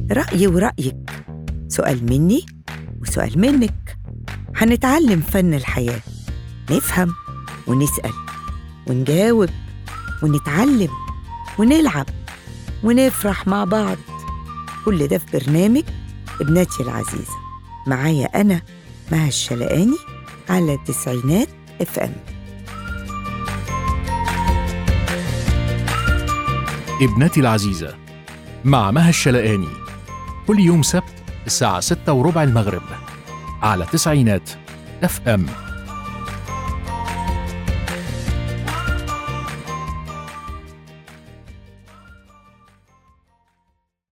رأيي ورأيك سؤال مني وسؤال منك هنتعلم فن الحياة نفهم ونسأل ونجاوب ونتعلم ونلعب ونفرح مع بعض كل ده في برنامج ابنتي العزيزة معايا أنا مها الشلقاني على تسعينات اف ام ابنتي العزيزة مع مها الشلقاني كل يوم سبت الساعة ستة وربع المغرب على تسعينات اف ام